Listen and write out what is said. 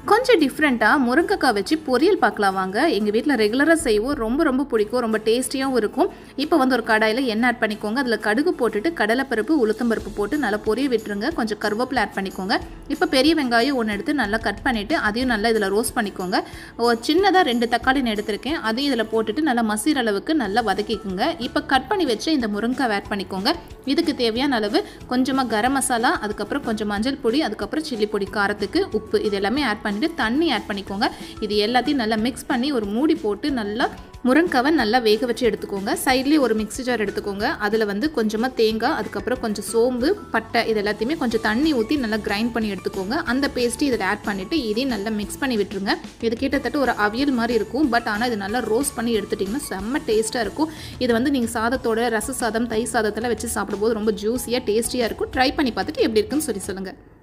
கொஞ்சம் டிஃப்ரெண்ட்டாக முருங்கைக்காய் வச்சு பொரியல் பார்க்கலாம் வாங்க எங்கள் வீட்டில் ரெகுலராக செய்வோம் ரொம்ப ரொம்ப பிடிக்கும் ரொம்ப டேஸ்டியாகவும் இருக்கும் இப்போ வந்து ஒரு கடாயில் எண்ணெய் ஆட் பண்ணிக்கோங்க அதில் கடுகு போட்டுட்டு கடலைப்பருப்பு உளுத்தம்பருப்பு போட்டு நல்லா பொரிய விட்டுருங்க கொஞ்சம் கருவேப்பிலை ஆட் பண்ணிக்கோங்க இப்போ பெரிய வெங்காயம் ஒன்று எடுத்து நல்லா கட் பண்ணிவிட்டு அதையும் நல்லா இதில் ரோஸ்ட் பண்ணிக்கோங்க ஒரு சின்னதாக ரெண்டு தக்காளி நான் எடுத்திருக்கேன் அதையும் இதில் போட்டுட்டு நல்லா மசிற அளவுக்கு நல்லா வதக்கிக்கோங்க இப்போ கட் பண்ணி வச்சு இந்த முருங்கைக்காய் ஆட் பண்ணிக்கோங்க இதுக்கு தேவையான அளவு கொஞ்சமாக கரம் மசாலா அதுக்கப்புறம் கொஞ்சம் மஞ்சள் பொடி அதுக்கப்புறம் சில்லி பொடி காரத்துக்கு உப்பு இது எல்லாமே ஆட் பண்ணிவிட்டு தண்ணி ஆட் பண்ணிக்கோங்க இது எல்லாத்தையும் நல்லா மிக்ஸ் பண்ணி ஒரு மூடி போட்டு நல்லா முருங்காவை நல்லா வேக வச்சு எடுத்துக்கோங்க சைட்லேயே ஒரு மிக்ஸி ஜார் எடுத்துக்கோங்க அதில் வந்து கொஞ்சமாக தேங்காய் அதுக்கப்புறம் கொஞ்சம் சோம்பு பட்டை இது எல்லாத்தையுமே கொஞ்சம் தண்ணி ஊற்றி நல்லா கிரைண்ட் பண்ணி எடுத்துக்கோங்க அந்த பேஸ்ட்டு இதில் ஆட் பண்ணிவிட்டு இதையும் நல்லா மிக்ஸ் பண்ணி விட்டுருங்க இது கிட்டத்தட்ட ஒரு அவியல் மாதிரி இருக்கும் பட் ஆனால் இது நல்லா ரோஸ்ட் பண்ணி எடுத்துட்டிங்கன்னா செம்ம டேஸ்ட்டாக இருக்கும் இது வந்து நீங்கள் சாதத்தோட ரச சாதம் தை சாதத்தில் வச்சு சாப்பிடும்போது ரொம்ப ஜூஸியாக டேஸ்டியாக இருக்கும் ட்ரை பண்ணி பார்த்துட்டு எப்படி இருக்குன்னு சொல்லி சொல்லுங்கள்